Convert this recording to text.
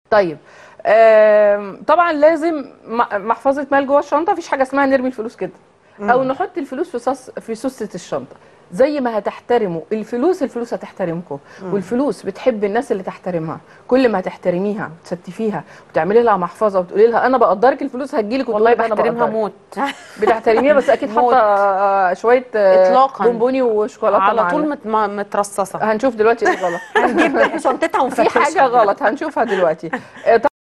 طيب آم، طبعا لازم م- محفظه مال جوه الشنطه مفيش حاجه اسمها نرمي الفلوس كده او نحط الفلوس في صص في سوسه الشنطه زي ما هتحترموا الفلوس الفلوس هتحترمكم والفلوس بتحب الناس اللي تحترمها كل ما تحترميها وتستفيها وتعملي لها محفظه وتقولي لها انا بقدرك الفلوس هتجيلك والله وتقولي أنا بحترمها بقدرك. موت بتحترميها بس اكيد موت. حاطه آه، شويه آه، إطلاقاً. بونبوني وشوكولاته على معانا. طول مت- م- مترصصه هنشوف دلوقتي ايه غلط هنجيب شنطتها في ونفتشها حاجه غلط هنشوفها دلوقتي آه،